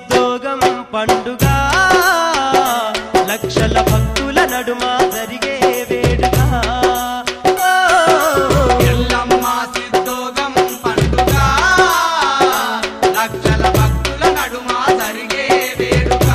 సిద్ధోగం పండుగ లక్షల భక్తుల నడుమ జరిగే వేడుక ఓ, ఎల్లమ్మ సిద్ధోగం పండుగ లక్షల భక్తుల నడుమ జరిగే వేడుక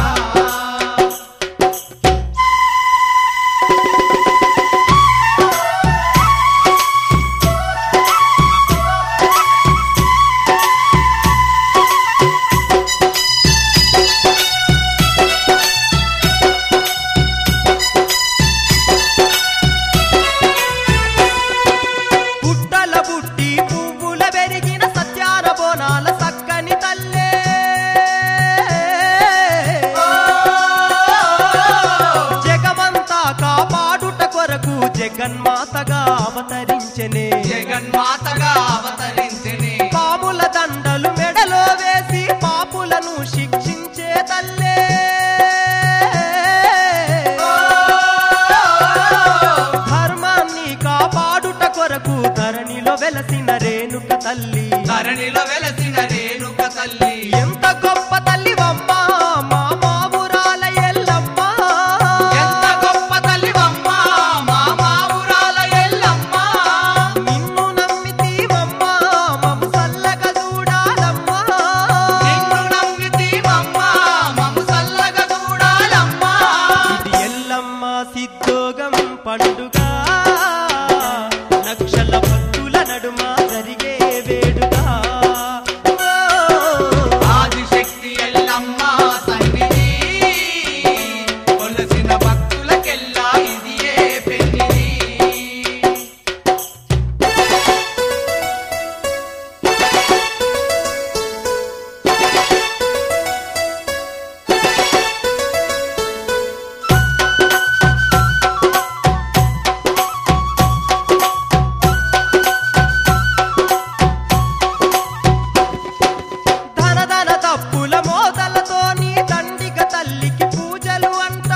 పుట్టల బుట్టి పువ్వుల పెరిగిన సత్యార బోనాల సక్కని తల్లే జగమంతా కాపాడుట కొరకు జగన్మాతగా అవతరించెనే జగన్మాతగా అవతరించిని పాముల దండలు మెడలో వేసి పాపులను శిక్షించే తల్లే ధర్మాన్ని కాపాడుట కొరకు ధరణిలో వెలసిన రేణుక తల్లి ధరణిలో వెలసిన రేణుక తల్లి ఎంత గొప్ప తల్లివమ్మ మా మావురాల ఎల్లమ్మ ఎంత గొప్ప తల్లివమ్మ మా మావురాల ఎల్లమ్మ నిన్ను నమ్మితీవమ్మ మమ్ము చల్లగా చూడాలమ్మా నిన్ను నమ్మితీవమ్మ మమ్ము చల్లగా చూడాలమ్మా ఇది ఎల్లమ్మ సిద్ధోగం పండుగ లక్షల భక్తుల నడుమ జరిగే వేడుక ఓ, ఆదిశక్తి ఎల్లమ్మ సన్నిధి కొలసిన భక్తులకెల్లా ఇది ఏ పెన్నిది ధన ధన తప్పుల మోతలతో నీ దండిక తల్లికి పూజలు అంట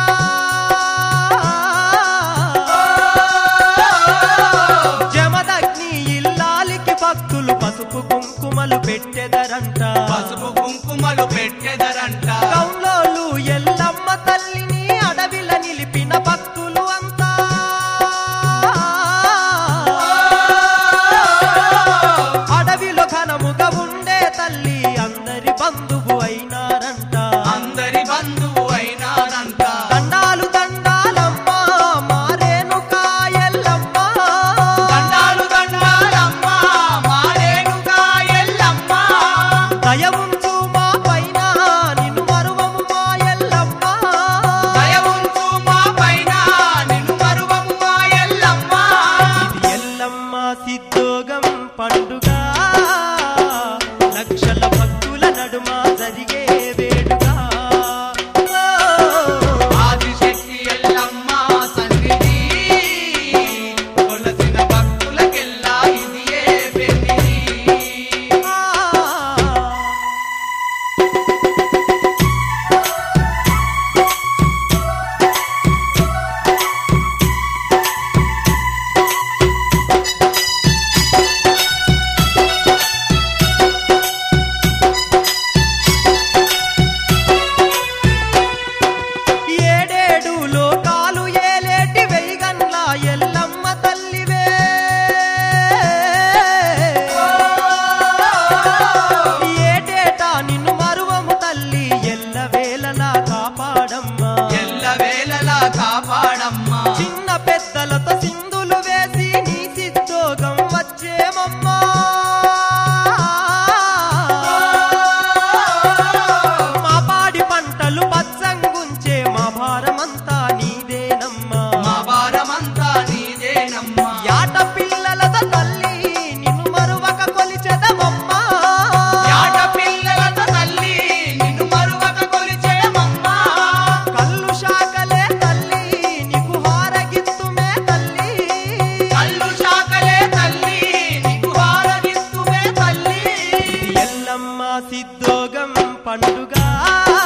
జమదగ్ని ఇల్లాలికి భక్తులు పసుపు కుంకుమలు పెట్టెదరంట పసుపు కుంకుమలు పెట్టెదరంట కౌలోలు ఎల్లమ్మ తల్లిని అడవిల నిలిపిన భక్తులు అంతా అడవిలో ఘనముగా ఉండే తల్లి అందరి బంధువు అయినారంట అందరి బంధువు అయినానంట దండాలు దండాలమ్మ మారేనుక ఎల్లమ్మ దండాలు దండాలమ్మ మారేనుగా ఎల్లమ్మ దయ ఉంచు మా పైన నిన్ను మరువము మా ఎల్లమ్మ దయ ఉంచు మా పైన నిన్ను మరువము మా ఎల్లమ్మ ఇది ఎల్లమ్మ సిద్ధోగం పండుగ లక్షల భక్తుల నడుమ జరిగే వేడుక ఓ, ఆదిశక్తి ఎల్లమ్మ సన్నిధి కొలసిన భక్తులకెల్లా ఇది ఏ పెన్నిది ఆ. ఏడేడు లోకాలు ఏలేటి వెయ్యగన్ల ఎల్లమ్మ తల్లివే ఏటేటా నిన్ను మరువము తల్లి ఎల్లవేళలా కాపాడమ్మా ఎల్లవేళలా కాపాడమ్మా చిన్న పెద్దలతో సింధులు వేసి నీ సిద్ధోగం వచ్చేమమ్మా మా పాడి పంటలు పచ్చంగుంచే మా భారమంతా నీదేనమ్మా మా భారమంతా నీదేనమ్మా యాట పిల్లలతో తల్లి నిన్ను మరువక కొలిచెదమమ్మా యాట పిల్లలతో తల్లి నిన్ను మరువక కొలిచేమమ్మా కళ్ళు శాకలే తల్లి నీకు హారగిత్తుమే తల్లి కళ్ళు శాకలే తల్లి నీకు హారగిస్తుమే తల్లి ఇది ఎల్లమ్మ సిద్ధోగం పండుగ